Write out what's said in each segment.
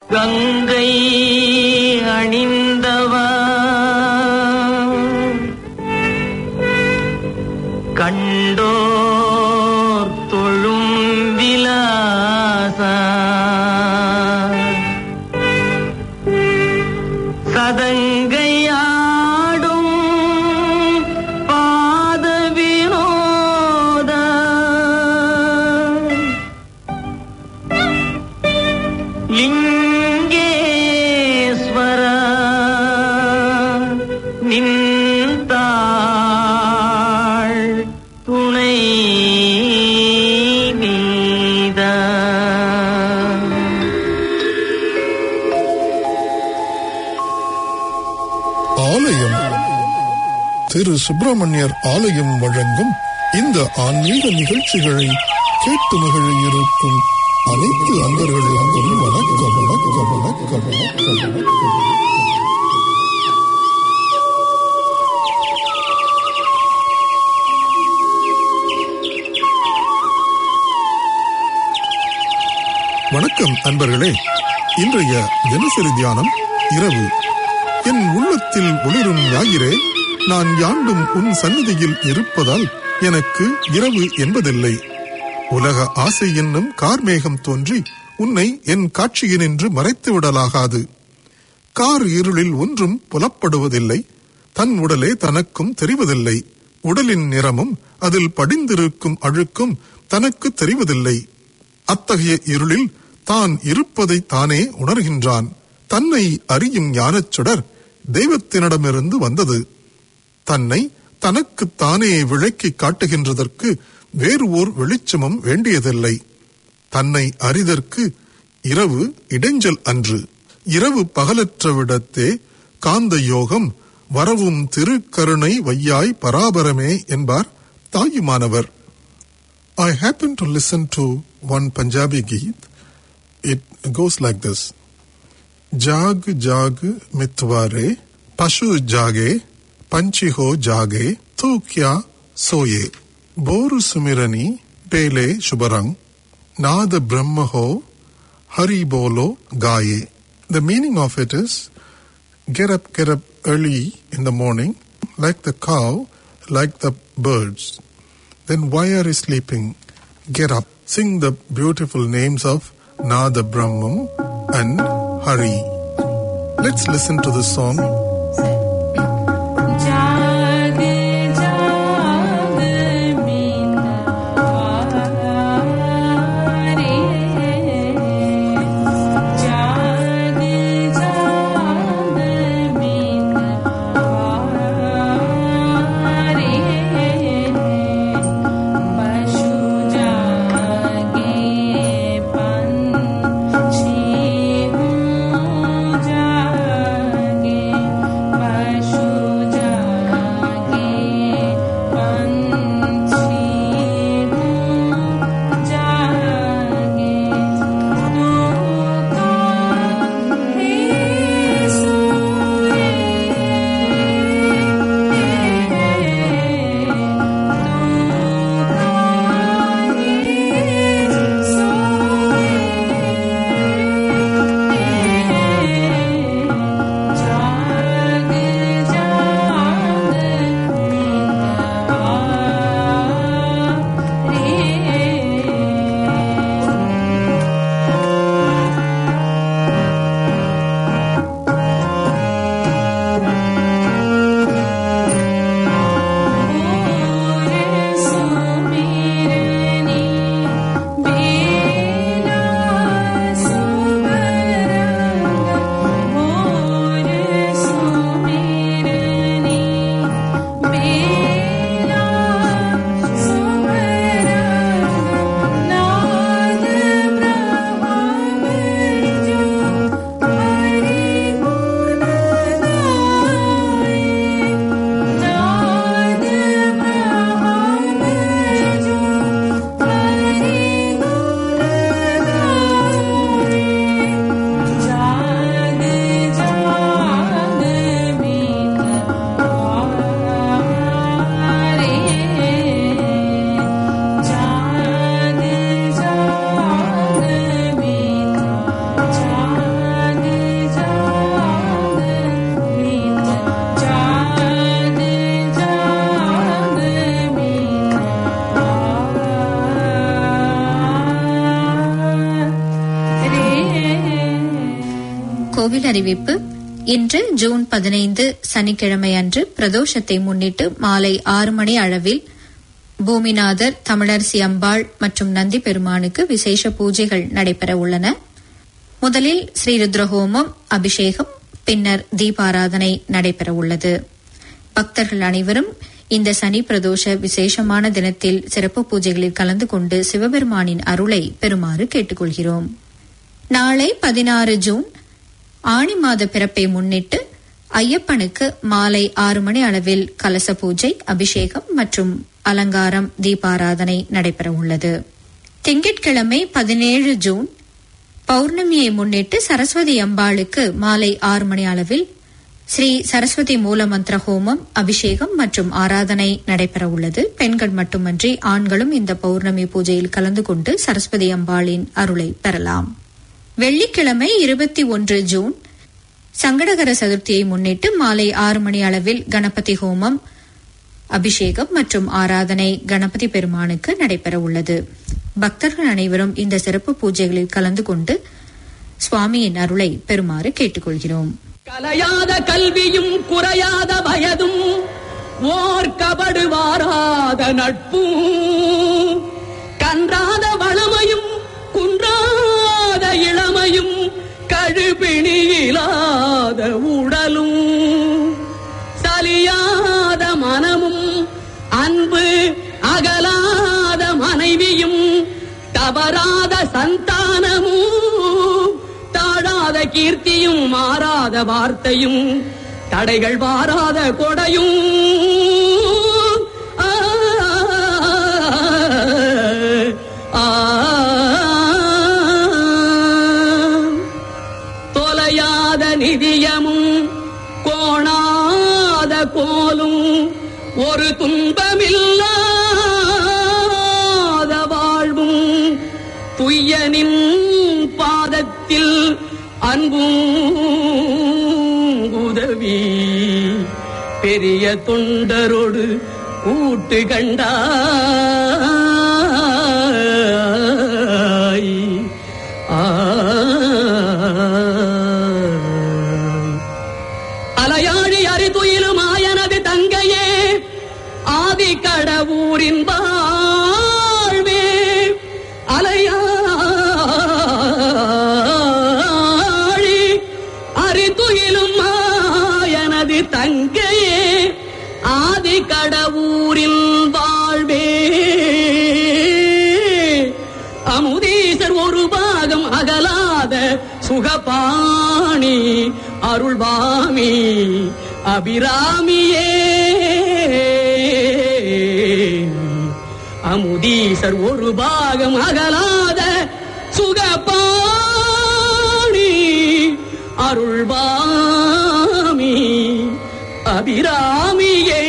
கங்கை அணிந்தவா கண்டோர் தொழும் விலாசா சதங்கையாடும் பாத வினோத லிங்கேஸ்வர நின்றாள் துணை நீதா ஆலயம் திரு சுப்பிரமணியர் ஆலயம் வழங்கும் இந்த ஆன்மீக நிகழ்ச்சிகளை கேட்டு மகிழ இருக்கும் அனைத்து அன்பர்களுக்கும் வணக்கம் வணக்கம் வணக்கம் வணக்கம் வணக்கம் வணக்கம் அன்பர்களே இன்றைய தினசரி தியானம் இரவு என் உள்ளத்தில் ஒளிரும் ஞாயிறே நான் யாண்டும் உன் சந்நிதியில் இருப்பதால் எனக்கு இரவு என்பதில்லை உலக ஆசை என்னும் கார்மேகம் தோன்றி உன்னை என் காட்சியினின்று மறைத்து விடலாகாது கார் இருளில் ஒன்றும் புலப்படுவதில்லை தன் உடலே தனக்கும் தெரிவதில்லை உடலின் நிறமும் அதில் படிந்திருக்கும் அழுக்கும் தனக்கு தெரிவதில்லை அத்தகைய இருளில் தான் இருப்பதை தானே உணர்கின்றான் தன்னை அறியும் ஞானச் சுடர் தெய்வத்தினிடமிருந்து வந்தது தன்னை தனக்கு தானே விளக்கி காட்டுகின்றதற்கு வேறு ஓர் வெளிச்சமும் வேண்டியதில்லை தன்னை அறிதற்கு இரவு இடைஞ்சல் அன்று இரவு பகலற்ற விடத்தே காந்த யோகம் வரவும் திருக்கருணை வையாய் பராபரமே என்பார் Thayumanavar I happened to listen to one Punjabi Geet. It goes like this. जाग जाग मितवारे पशु जागे पंछी हो जागे तो क्या सोए बोर सुमिरनी पेले शुभरंग नाद ब्रह्म हो हरि बोलो गाये The meaning of it is get up, get up early in the morning, like the cow, like the birds. Then why are you sleeping? Get up. Sing the beautiful names of Nada Brahmam and Hari. Let's listen to the song. जाग जाग मीनारे जाग जाग मीनारे पशु जागे पंछी हो जागे கோவில் அறிவிப்பு இன்று ஜூன் பதினைந்து சனிக்கிழமை அன்று பிரதோஷத்தை முன்னிட்டு மாலை ஆறு மணி அளவில் பூமிநாதர் தமிழரசி அம்பாள் மற்றும் நந்தி பெருமானுக்கு விசேஷ பூஜைகள் நடைபெற உள்ளன முதலில் ஸ்ரீருத்ரஹோமம் அபிஷேகம் பின்னர் தீபாராதனை நடைபெற உள்ளது பக்தர்கள் அனைவரும் இந்த சனி பிரதோஷ விசேஷமான தினத்தில் சிறப்பு பூஜைகளில் கலந்து கொண்டு சிவபெருமானின் அருளை பெறுமாறு கேட்டுக்கொள்கிறோம் நாளை பதினாறு ஜூன் ஆணி மாத பிறப்பை முன்னிட்டு ஐயப்பனுக்கு மாலை ஆறு மணி அளவில் கலச பூஜை அபிஷேகம் மற்றும் அலங்காரம் தீபாராதனை நடைபெற உள்ளது திங்கட்கிழமை பதினேழு ஜூன் பௌர்ணமியை முன்னிட்டு சரஸ்வதி அம்பாளுக்கு மாலை ஆறு மணி அளவில் ஸ்ரீ சரஸ்வதி மூலமந்திர ஹோமம் அபிஷேகம் மற்றும் ஆராதனை நடைபெற உள்ளது பெண்கள் மட்டுமன்றி ஆண்களும் இந்த பௌர்ணமி பூஜையில் கலந்து கொண்டு சரஸ்வதி அம்பாளின் அருளை பெறலாம் வெள்ளிக்கிழமை இருபத்தி ஒன்று ஜூன் சங்கடகர சதுர்த்தியை முன்னிட்டு மாலை ஆறு மணி அளவில் கணபதி ஹோமம் அபிஷேகம் மற்றும் ஆராதனை கணபதி பெருமானுக்கு நடைபெற உள்ளது பக்தர்கள் அனைவரும் இந்த சிறப்பு பூஜைகளில் கலந்து கொண்டு சுவாமியின் அருளை பெறுமாறு கேட்டுக்கொள்கிறோம் கலையாத கல்வியும் குறையாத வயதும் ஓர் கபடு வாராத நட்பும் கன்றாத வளமையும் குன்றாத இளமையும் கழுபிணியிலாத உடலும் சலியாத மனமும் அன்பு அகலாத மனைவியும் தவறாத சந்தானமும் தாழாத கீர்த்தியும் மாறாத வார்த்தையும் தடைகள் வாராத கொடையும் ஆ, ஆ, தொலையாத நிதியமும் கோணாத கோலும் ஒரு துன்பமில்லாத வாழ்வும் துய்யனின் பாதத்தில் அன்பும் உதவி பெரிய தொண்டரோடு கூட்டு கண்டாய் ஆய். அலையாழி அறிதுயிலும் ஆயனது தங்கையே ஆதி கடவுரின் வாழ்வே அலையாழி அறிதுயிலும் ஆயனது தங்கையே ஆதி கடவுரின் வாழ்வே அமுதீசர் ஒரு பாகம் அகலாத சுகபாணி அருள்வாமி அபிராமியே அமுதீசர் ஒரு பாகம் அகலாத சுகபாணி அருள்வாமி அபிராமியே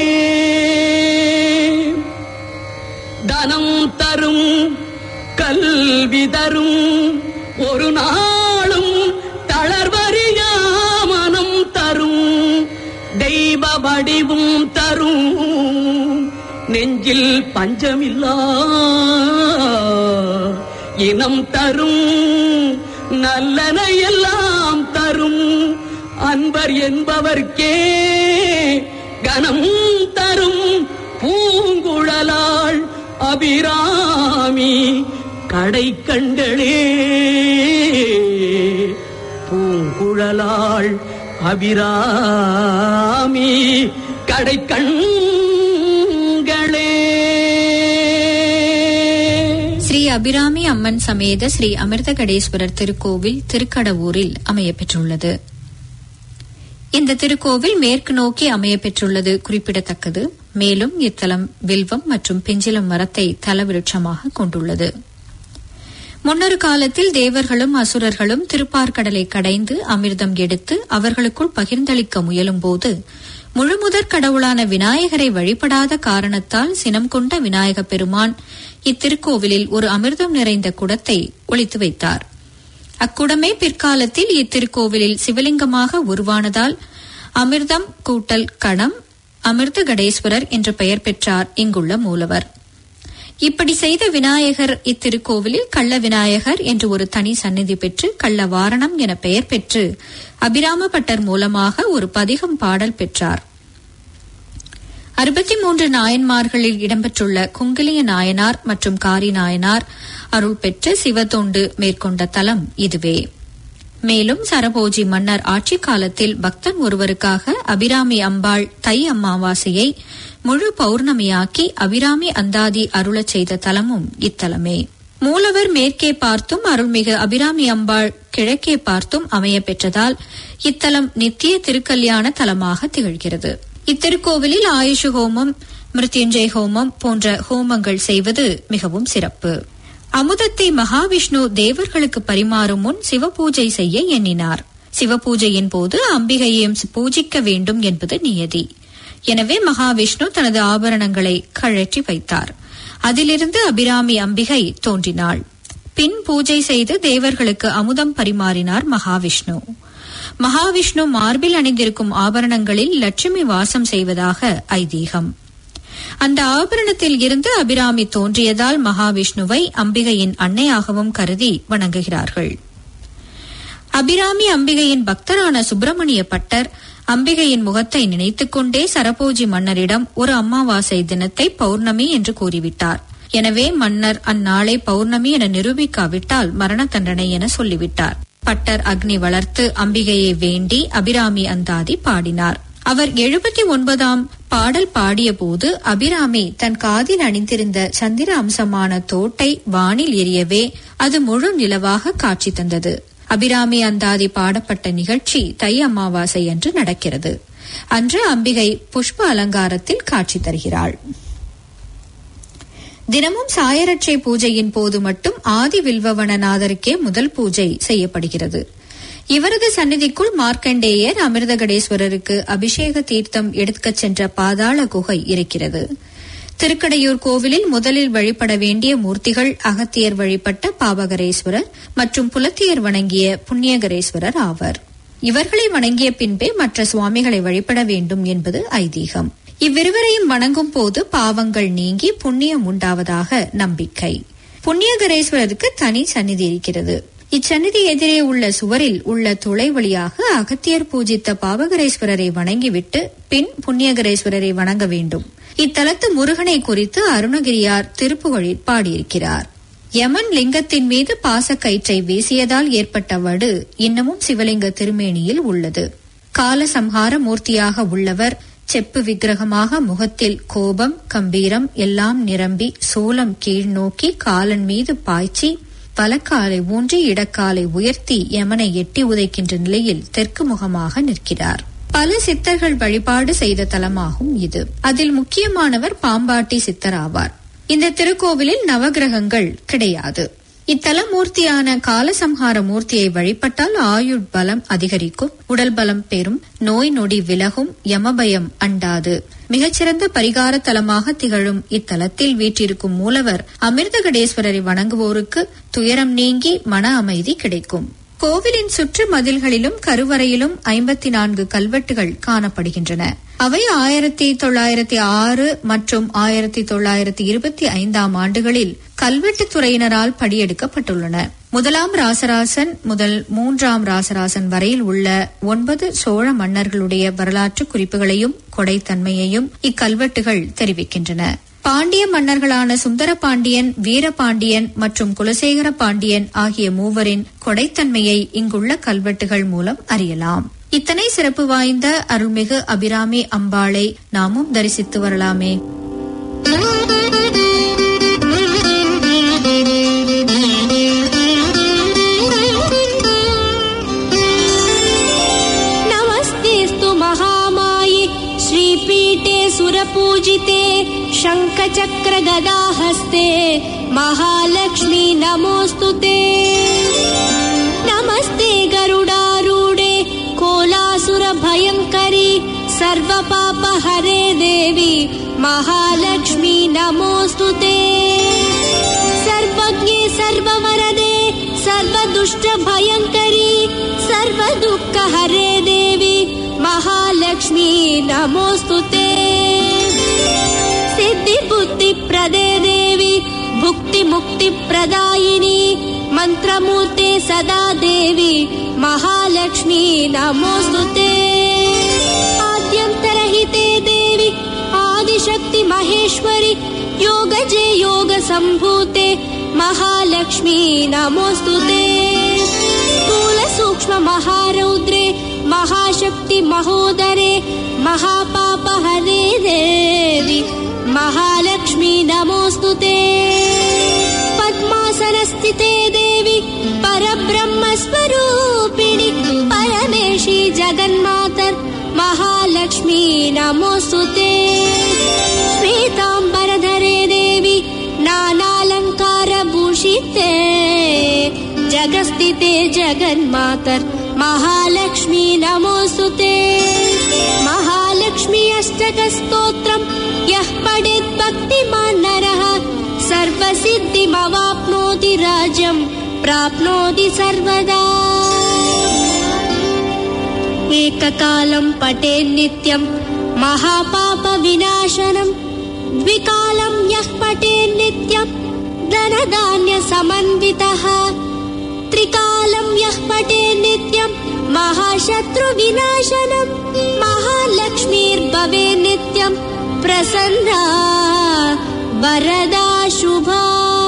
தனம் தரும் கல்வி தரும் ஒரு நாளும் தளர்வறியா மனம் தரும் தெய்வ வடிவும் தரும் நெஞ்சில் பஞ்சமில்லா இனம் தரும் நல்லன எல்லாம் தரும் அன்பர் என்பவர்க்கே கனம் தரும் பூங்குழலாள் அபிராமி கடை கண்களே பூங்குழலாள் அபிராமி கடை கண்களே ஸ்ரீ அபிராமி அம்மன் சமேத ஸ்ரீ அமிர்தகடேஸ்வரர் திருக்கோவில் திருக்கடவூரில் அமையப்பெற்றுள்ளது இந்த திருக்கோவில் மேற்கு நோக்கி அமையப்பெற்றுள்ளது குறிப்பிடத்தக்கது மேலும் இத்தலம் வில்வம் மற்றும் பிஞ்சிலம் மரத்தை தலவிருட்சமாக கொண்டுள்ளது முன்னொரு காலத்தில் தேவர்களும் அசுரர்களும் திருப்பார்கடலை கடைந்து அமிர்தம் எடுத்து அவர்களுக்குள் பகிர்ந்தளிக்க முயலும்போது முழுமுதற் கடவுளான விநாயகரை வழிபடாத காரணத்தால் சினம் கொண்ட விநாயக பெருமான் இத்திருக்கோவிலில் ஒரு அமிர்தம் நிறைந்த குடத்தை ஒளித்து வைத்தார் அக்குடமே பிற்காலத்தில் இத்திருக்கோவிலில் சிவலிங்கமாக உருவானதால் அமிர்தம் கூட்டல் கணம் அமிர்த கடேஸ்வரர் என்ற பெயர் பெற்றார் இங்குள்ள மூலவர் இப்படி செய்த விநாயகர் இத்திருக்கோவிலில் கள்ள விநாயகர் என்று ஒரு தனி சந்நிதி பெற்று கள்ள வாரணம் என பெயர் பெற்று அபிராமபட்டர் மூலமாக ஒரு பதிகம் பாடல் பெற்றார் அறுபத்தி மூன்று நாயன்மார்களில் இடம்பெற்றுள்ள குங்கிலிய நாயனார் மற்றும் காரி நாயனார் அருள் பெற்று சிவத்தொண்டு மேற்கொண்ட தலம் இதுவே மேலும் சரபோஜி மன்னர் ஆட்சி காலத்தில் பக்தன் ஒருவருக்காக அபிராமி அம்பாள் தை அமாவாசையை முழு பௌர்ணமியாக்கி அபிராமி அந்தாதி அருளச் செய்த தலமும் இத்தலமே மூலவர் மேற்கே பார்த்தும் அருள்மிகு அபிராமி அம்பாள் கிழக்கே பார்த்தும் அமைய பெற்றதால் இத்தலம் நித்திய திருக்கல்யாண தலமாக திகழ்கிறது இத்திருக்கோவிலில் ஆயுஷ் ஹோமம் மிருத்யுஞ்சய் ஹோமம் போன்ற ஹோமங்கள் செய்வது மிகவும் சிறப்பு அமுதத்தை மகாவிஷ்ணு தேவர்களுக்கு பரிமாறும் முன் சிவபூஜை செய்ய எண்ணினார் சிவபூஜையின் போது அம்பிகையையும் பூஜிக்க வேண்டும் என்பது நியதி எனவே மகாவிஷ்ணு தனது ஆபரணங்களை கழற்றி வைத்தார் அதிலிருந்து அபிராமி அம்பிகை தோன்றினாள் பின் பூஜை செய்து தேவர்களுக்கு அமுதம் பரிமாறினார் மகாவிஷ்ணு மகாவிஷ்ணு மார்பில் அணிந்திருக்கும் ஆபரணங்களில் லட்சுமி வாசம் செய்வதாக ஐதீகம் அந்த ஆபரணத்தில் இருந்து அபிராமி தோன்றியதால் மகாவிஷ்ணுவை அம்பிகையின் அன்னையாகவும் கருதி வணங்குகிறார்கள் அபிராமி அம்பிகையின் பக்தரான சுப்பிரமணிய பட்டர் அம்பிகையின் முகத்தை நினைத்துக் கொண்டே சரபோஜி மன்னரிடம் ஒரு அமாவாசை தினத்தை பௌர்ணமி என்று கூறிவிட்டார் எனவே மன்னர் அந்நாளை பௌர்ணமி என நிரூபிக்காவிட்டால் மரண தண்டனை என சொல்லிவிட்டார் பட்டர் அக்னி வளர்த்து அம்பிகையை வேண்டி அபிராமி அந்தாதி பாடினார் அவர் எழுபத்தி ஒன்பதாம் பாடல் பாடியபோது அபிராமி தன் காதில் அணிந்திருந்த சந்திர அம்சமான தோட்டை வானில் எரியவே அது முழு நிலவாக காட்சி தந்தது அபிராமி அந்தாதி பாடப்பட்ட நிகழ்ச்சி தை அமாவாசை என்று நடக்கிறது அன்று அம்பிகை புஷ்ப அலங்காரத்தில் காட்சி தருகிறாள் தினமும் சாயரட்சை பூஜையின் போது மட்டும் ஆதி வில்வவனநாதருக்கே முதல் பூஜை செய்யப்படுகிறது இவரது சந்நிதிக்குள் மார்க்கண்டேயர் அமிர்தகடேஸ்வரருக்கு அபிஷேக தீர்த்தம் எடுக்கச் சென்ற பாதாள குகை இருக்கிறது திருக்கடையூர் கோவிலில் முதலில் வழிபட வேண்டிய மூர்த்திகள் அகத்தியர் வழிபட்ட பாபகரேஸ்வரர் மற்றும் புலத்தியர் வணங்கிய புண்ணியகரேஸ்வரர் ஆவர் இவர்களை வணங்கிய பின்பே மற்ற சுவாமிகளை வழிபட வேண்டும் என்பது ஐதீகம் இவ்விருவரையும் வணங்கும் போது பாவங்கள் நீங்கி புண்ணியம் உண்டாவதாக நம்பிக்கை புண்ணியகரேஸ்வரருக்கு தனி சந்நிதி இருக்கிறது இச்சந்நிதி எதிரே உள்ள சுவரில் உள்ள துளை வழியாக அகத்தியர் பூஜித்த பாவகரேஸ்வரரை வணங்கிவிட்டு பின் புண்ணியகரேஸ்வரரை வணங்க வேண்டும் இத்தலத்து முருகனை குறித்து அருணகிரியார் திருப்புகழில் பாடியிருக்கிறார் யமன் லிங்கத்தின் மீது பாசக்கயிற்றை வீசியதால் ஏற்பட்ட வடு இன்னமும் சிவலிங்க திருமேனியில் உள்ளது காலசம்ஹார மூர்த்தியாக உள்ளவர் செப்பு விக்கிரகமாக முகத்தில் கோபம் கம்பீரம் எல்லாம் நிரம்பி சூலம் கீழ் நோக்கி காலன் மீது பாய்ச்சி வலக்காலை ஊன்றி இடக்காலை உயர்த்தி யமனை எட்டி உதைக்கின்ற நிலையில் தெற்கு முகமாக நிற்கிறார் பல சித்தர்கள் வழிபாடு செய்த தலமாகும் இது அதில் முக்கியமானவர் பாம்பாட்டி சித்தர் ஆவார் இந்த திருக்கோவிலில் நவகிரகங்கள் கிடையாது இத்தல மூர்த்தியான காலசம்ஹார மூர்த்தியை வழிபட்டால் ஆயுட் பலம் அதிகரிக்கும் உடல் பலம் பெறும் நோய் நொடி விலகும் யமபயம் அண்டாது மிகச்சிறந்த பரிகார தலமாக திகழும் இத்தலத்தில் வீற்றிருக்கும் மூலவர் அமிர்தகடேஸ்வரரை வணங்குவோருக்கு துயரம் நீங்கி மன அமைதி கிடைக்கும் கோவிலின் சுற்று மதில்களிலும் கருவறையிலும் ஐம்பத்தி நான்கு கல்வெட்டுகள் காணப்படுகின்றன அவை ஆயிரத்தி தொள்ளாயிரத்தி ஆறு மற்றும் ஆயிரத்தி தொள்ளாயிரத்தி இருபத்தி ஐந்தாம் ஆண்டுகளில் கல்வெட்டுத் துறையினரால் படியெடுக்கப்பட்டுள்ளன முதலாம் ராசராசன் முதல் மூன்றாம் ராசராசன் வரையில் உள்ள ஒன்பது சோழ மன்னர்களுடைய வரலாற்று குறிப்புகளையும் கொடைத்தன்மையையும் இக்கல்வெட்டுகள் தெரிவிக்கின்றன பாண்டிய மன்னர்களான சுந்தர பாண்டியன் வீரபாண்டியன் மற்றும் குலசேகர பாண்டியன் ஆகிய மூவரின் கொடைத்தன்மையை இங்குள்ள கல்வெட்டுகள் மூலம் அறியலாம் இத்தனை சிறப்பு வாய்ந்த அருள்மிகு அபிராமி அம்பாளை நாமும் தரிசித்து வரலாமே नमस्तेऽस्तु महामाये श्रीपीठे सुरपूजिते शङ्खचक्रगदाहस्ते महालक्ष्मी नमोऽस्तु ते नमस्ते गरुडारूढे कोलासुरभयङ्करी सर्वपापहरे देवी महालक्ष्मी नमोऽस्तु ते सर्वज्ञे सर्ववरदे सर्वदुष्टभयङ्करी सर्वदुःखहरे देवी महालक्ष्मी नमोऽस्तु ते सिद्धिबुद्धिप्रदे देवी भुक्तिमुक्तिप्रदायिनी मन्त्रमूर्ते सदा देवी महालक्ष्मी नमोऽस्तु ते आद्यन्तरहिते देवि आदिशक्ति महेश्वरि योगजे योगसम्भूते महालक्ष्मी नमोऽस्तु ते स्थूलसूक्ष्म महारौद्रे महाशक्ति महोदरे महापापहरे देवि महालक्ष्मी नमोऽस्तु ते पद्मासनस्थिते देवि परब्रह्मस्वरूपिणि परमेशी जगन्मातर् महालक्ष्मी नमोऽस्तु ते श्वेताम्बरधरे देवि नानालङ्कारभूषिते जगस्थिते जगन्मातर् महालक्ष्मी नमोऽस्तु ते महालक्ष्मी अष्टकस्तोत्रम् यः पठेत् भक्तिमान् नरः सर्वसिद्धिमवाप्नोति राज्यम् प्राप्नोति सर्वदा एककालं पठेन्नित्यम् महापापविनाशनम् द्विकालं यः पठेन्नित्यम् धनधान्यसमन्वितः त्रिकालं यः पठेन्नित्यम् महाशत्रुविनाशनम् महालक्ष्मीर्भवेन्नित्यम् प्रसन्ना वरदा शुभा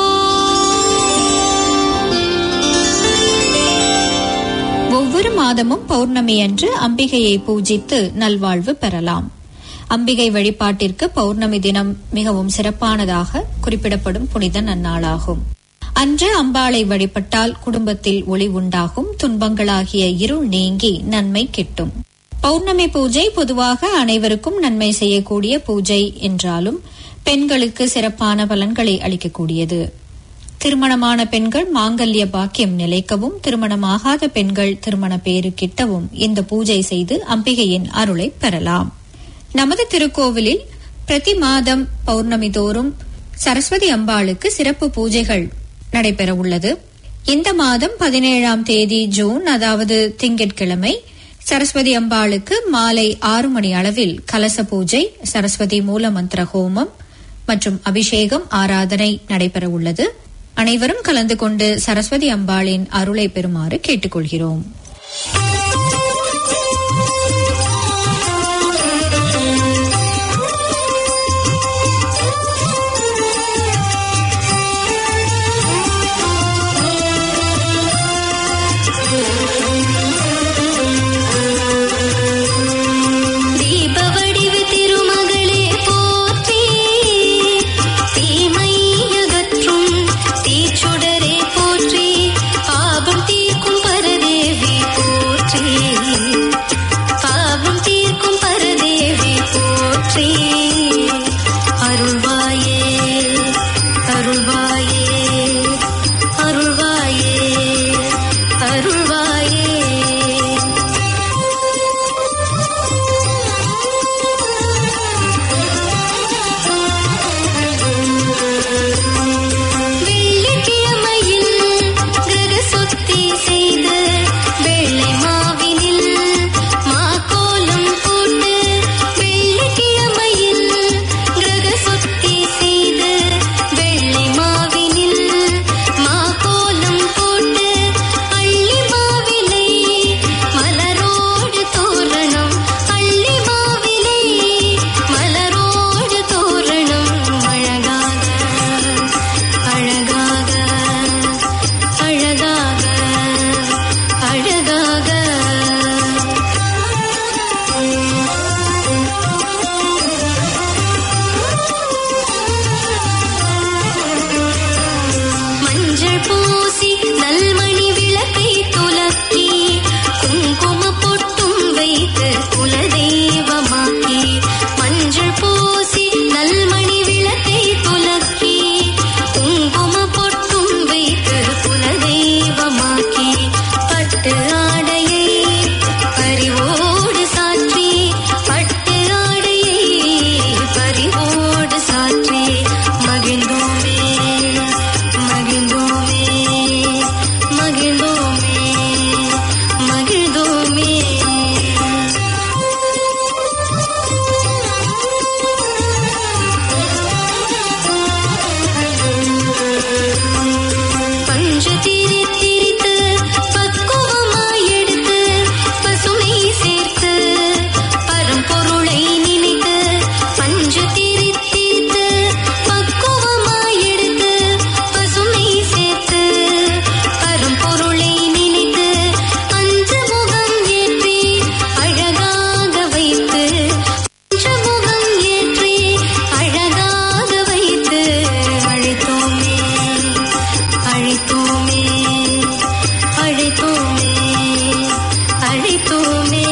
ஒவ்வொரு மாதமும் பௌர்ணமி அன்று அம்பிகையை பூஜித்து நல்வாழ்வு பெறலாம் அம்பிகை வழிபாட்டிற்கு பௌர்ணமி தினம் மிகவும் சிறப்பானதாக குறிப்பிடப்படும் புனித நன்னாளாகும் அன்று அம்பாளை வழிபட்டால் குடும்பத்தில் ஒளி உண்டாகும் துன்பங்களாகிய இருள் நீங்கி நன்மை கிட்டும் பௌர்ணமி பூஜை பொதுவாக அனைவருக்கும் நன்மை செய்யக்கூடிய பூஜை என்றாலும் பெண்களுக்கு சிறப்பான பலன்களை அளிக்கக்கூடியது திருமணமான பெண்கள் மாங்கல்ய பாக்கியம் நிலைக்கவும் திருமணமாகாத பெண்கள் திருமண பேறு கிட்டவும் இந்த பூஜை செய்து அம்பிகையின் அருளை பெறலாம் நமது திருக்கோவிலில் பிரதி மாதம் பௌர்ணமி தோறும் சரஸ்வதி அம்பாளுக்கு சிறப்பு பூஜைகள் நடைபெற உள்ளது இந்த மாதம் பதினேழாம் தேதி ஜூன் அதாவது திங்கட்கிழமை சரஸ்வதி அம்பாளுக்கு மாலை ஆறு மணி அளவில் கலச பூஜை சரஸ்வதி மூலமந்திர ஹோமம் மற்றும் அபிஷேகம் ஆராதனை நடைபெற உள்ளது அனைவரும் கலந்து கொண்டு சரஸ்வதி அம்பாளின் அருளை பெறுமாறு கேட்டுக்கொள்கிறோம் தீபவடிவு திருமகளே போற்றி தீமையகற்றும் தீச்சுடரே போற்றி பாபம் தீர்க்கும் பரதேவி போற்றி நிகழ்த்துமே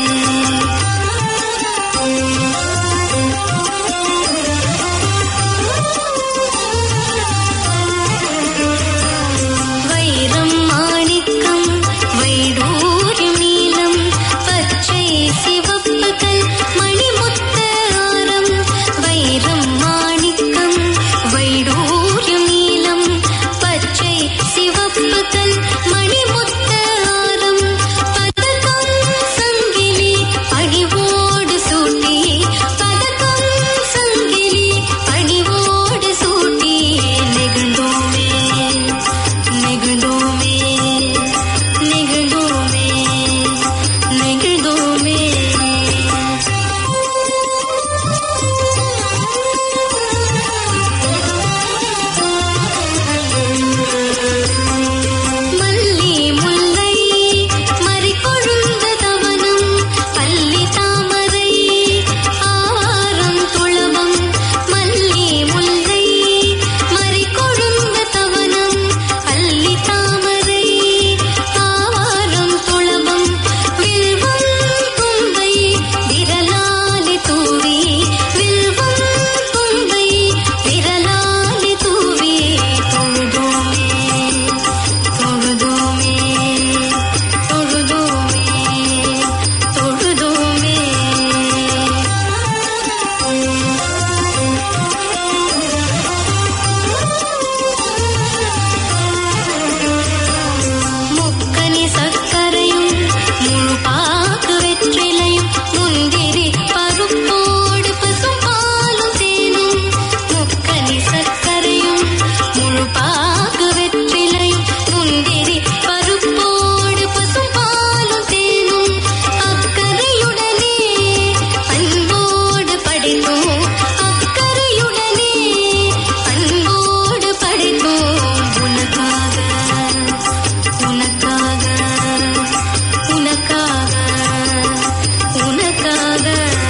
வைரம் மாணிக்கம் வைடூரியம் நீலம் பச்சை சிவப்புகள் மணிமுத்த ஆரம் வைரம் மாணிக்கம் வைடூரியம் நீலம் பச்சை சிவப்புகள் மணிமுத்த ஆரம் பதக்கம் சங்கிலி அடிவோடு சூட்டி பதக்கம் சங்கிலி அடிவோடு சூட்டி நெகிழ்ந்தோமே நெகிழ்ந்தோமே நெகிழ்ந்தோமே நெகிழ்ந்தோமே மல்லி முல்லை மறிகொழுந்த தவனம் பள்ளி தாமரை ஆவாரம் துளவம் மல்லி முல்லை மறிகொழுந்த தவனம் பள்ளி தாமரை ஆவாரம் துளவம் வில்வம் தும்பை விரலாலி தூவி வில்வம் தும்பை விரலாலி தூவி தொழுதோமே தொழுதோமே தொழுதோமே தொழுதோமே முக்கனி சர்க்கரையும் முழு பாக்கு வெற்றிலையும் முந்திரி பருப்போடு பசும் பாலும் தேனும் முக்கனி சர்க்கரையும் முழு பாக்கு வெற்றிலையும் முந்திரி பருப்போடு பசும் பாலும் தேனும் அக்கறையுடனே அன்போடு படைத்தோம் அக்கறையுடனே அன்போடு படைத்தோம் உனக்காக உனக்காக உனக்காக உனக்காக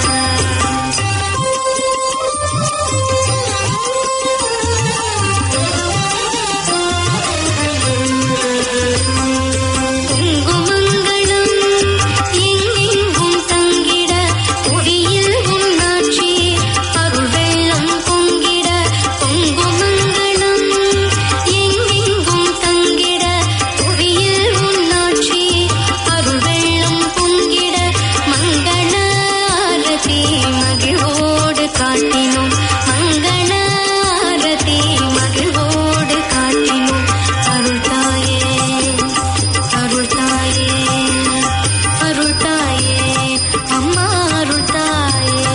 குங்குமங்களும் எங்கெங்கும் தங்கிட குடியில் உன்னாட்சி அருள் வெள்ளம் பொங்கிட குங்குமங்களும் எங்கெங்கும் தங்கிட குடியில் உன்னாட்சி அருள் வெள்ளம் பொங்கிட மங்கள ஆரதி மகிழ்வோடு காட்டினோம் மங்கள ஆரதி மகிழ்வோடு காட்டினோம் அருள் தாயே அருள் தாயே அருள் தாயே அம்மா அருள் தாயே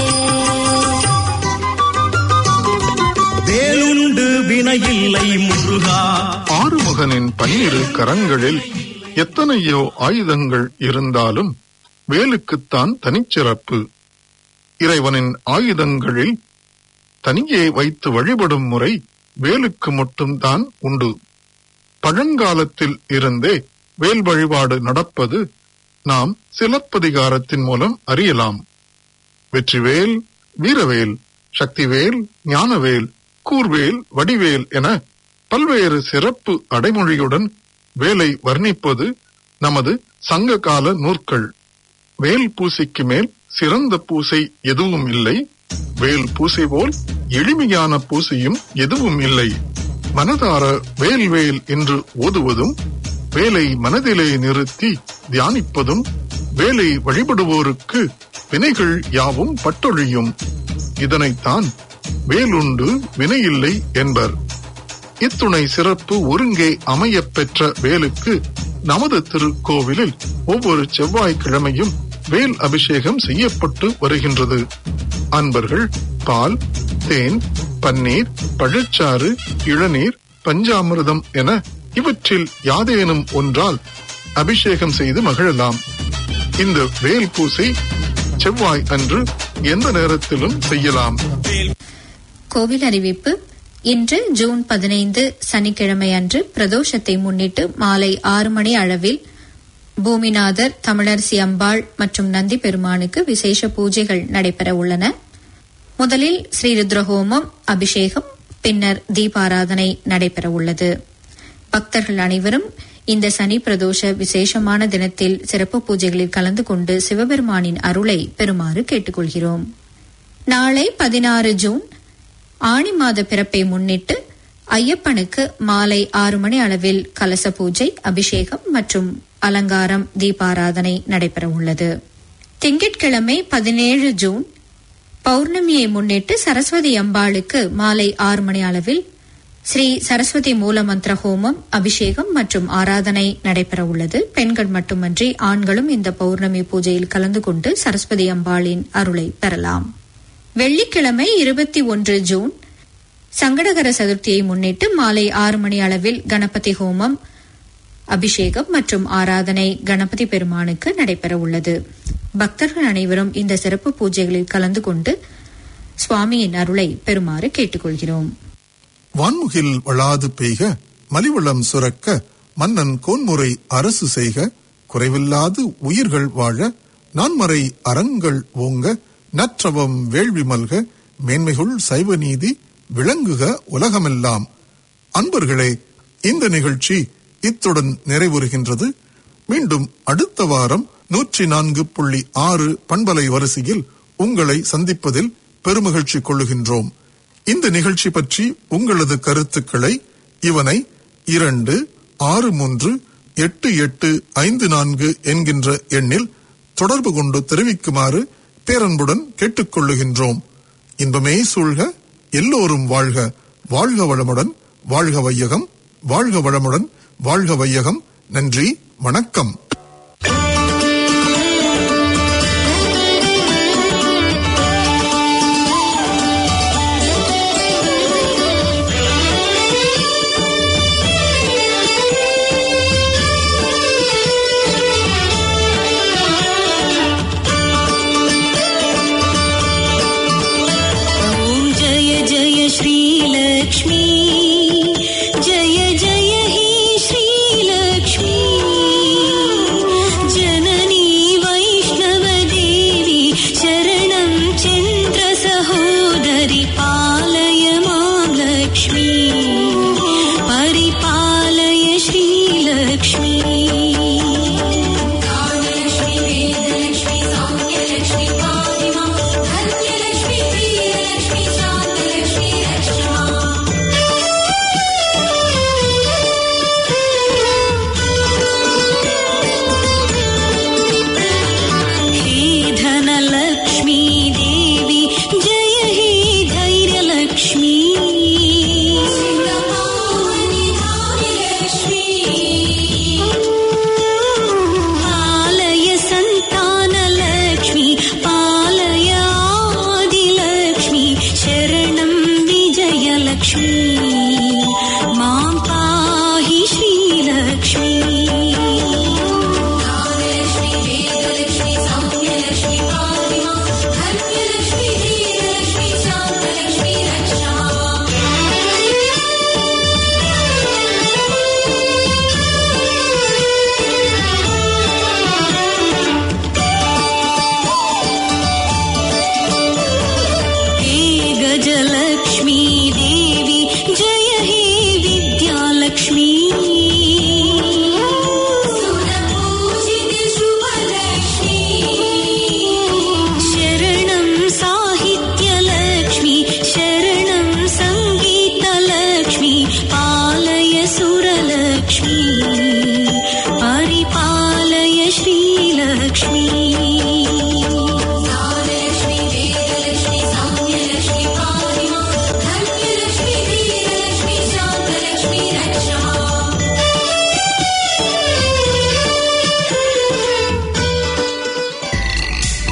வேலுண்டு வினையில்லை முருகா ஆறுமுகனின் பன்னிரு கரங்களில் எத்தனையோ ஆயுதங்கள் இருந்தாலும் வேலுக்குத்தான் தனிச்சிறப்பு இறைவனின் ஆயுதங்களில் தனியே வைத்து வழிபடும் முறை வேலுக்கு மட்டும்தான் உண்டு பழங்காலத்தில் இருந்தே வேல் வழிபாடு நடப்பது நாம் சிலப்பதிகாரத்தின் மூலம் அறியலாம் வெற்றிவேல் வீரவேல் சக்திவேல் ஞானவேல் கூர்வேல் வடிவேல் என பல்வேறு சிறப்பு அடைமொழியுடன் வேலை வர்ணிப்பது நமது சங்ககால நூற்கள் வேல் பூசைக்கு மேல் சிறந்த பூசை எதுவும் இல்லை வேல் பூசை போல் எளிமையான பூசையும் எதுவும் இல்லை மனதார வேல் வேல் என்று ஓதுவதும் வேலை மனதிலே நிறுத்தி தியானிப்பதும் வேலை வழிபடுவோருக்கு வினைகள் யாவும் பட்டொழியும் இதனைத்தான் வேலுண்டு வினையில்லை என்பர் இத்துணை சிறப்பு ஒருங்கே அமையப் பெற்ற வேலுக்கு நமது திருக்கோவிலில் ஒவ்வொரு செவ்வாய்க்கிழமையும் வேல் அபிஷேகம் செய்யப்பட்டு வருகின்றது அன்பர்கள் பால் தேன் பன்னீர் பழச்சாறு இளநீர் பஞ்சாமிர்தம் என இவற்றில் யாதேனும் ஒன்றால் அபிஷேகம் செய்து மகிழலாம் இந்த வேல் பூசை செவ்வாய் அன்று எந்த நேரத்திலும் செய்யலாம் கோவில் அறிவிப்பு இன்று ஜூன் பதினைந்து சனிக்கிழமை அன்று பிரதோஷத்தை முன்னிட்டு மாலை ஆறு மணி அளவில் பூமிநாதர் தமிழரசி அம்பாள் மற்றும் நந்தி பெருமானுக்கு விசேஷ பூஜைகள் நடைபெற உள்ளன முதலில் ஸ்ரீ ருத்ரஹோமம் அபிஷேகம் பின்னர் தீபாராதனை நடைபெற உள்ளது பக்தர்கள் அனைவரும் இந்த சனி பிரதோஷ விசேஷமான தினத்தில் சிறப்பு பூஜைகளில் கலந்து கொண்டு சிவபெருமானின் அருளை பெறுமாறு கேட்டுக்கொள்கிறோம் நாளை பதினாறு ஜூன் ஆணி மாத பிறப்பை முன்னிட்டு ஐயப்பனுக்கு மாலை ஆறு மணி அளவில் கலச பூஜை அபிஷேகம் மற்றும் அலங்காரம் தீபாராதனை நடைபெற உள்ளது திங்கட்கிழமை பதினேழு ஜூன் பௌர்ணமியை முன்னிட்டு சரஸ்வதி அம்பாளுக்கு மாலை ஆறு மணி அளவில் ஸ்ரீ சரஸ்வதி மூலமந்திர ஹோமம் அபிஷேகம் மற்றும் ஆராதனை நடைபெற உள்ளது பெண்கள் மட்டுமன்றி ஆண்களும் இந்த பௌர்ணமி பூஜையில் கலந்து கொண்டு சரஸ்வதி அம்பாளின் அருளை பெறலாம் வெள்ளிக்கிழமை இருபத்தி ஒன்று ஜூன் சங்கடகர சதுர்த்தியை முன்னிட்டு மாலை ஆறு மணி அளவில் கணபதி ஹோமம் அபிஷேகம் மற்றும் ஆராதனை கணபதி பெருமானுக்கு நடைபெற உள்ளது பக்தர்கள் அனைவரும் இந்த சிறப்பு பூஜைகளில் கலந்து கொண்டு சுவாமியின் அருளை பெறுமாறு கேட்டுக்கொள்கிறோம் வான்முகில் வளாது பெய்க மலிவளம் சுரக்க மன்னன் கோன்முறை அரசு செய்க குறைவில்லாது உயிர்கள் வாழ நான்மறை அறங்கள் ஓங்க நற்றவம் வேள்வி மல்க மேன்மைகுள் சைவ நீதி விளங்குக உலகமெல்லாம் அன்பர்களே இந்த நிகழ்ச்சி இத்துடன் நிறைவுறுகின்றது மீண்டும் அடுத்த வாரம் நூற்றி நான்கு புள்ளி ஆறு பண்பலை வரிசையில் உங்களை சந்திப்பதில் பெருமகிழ்ச்சி கொள்ளுகின்றோம் இந்த நிகழ்ச்சி பற்றி உங்களது கருத்துக்களை இவனை இரண்டு ஆறு மூன்று எட்டு எட்டு ஐந்து நான்கு என்கின்ற எண்ணில் தொடர்பு கொண்டு தெரிவிக்குமாறு பேரன்புடன் கேட்டுக்கொள்ளுகின்றோம் இன்பமே சூழ்க எல்லோரும் வாழ்க வாழ்க வளமுடன் வாழ்க வையகம் வாழ்க வளமுடன் வாழ்க வையகம் நன்றி வணக்கம்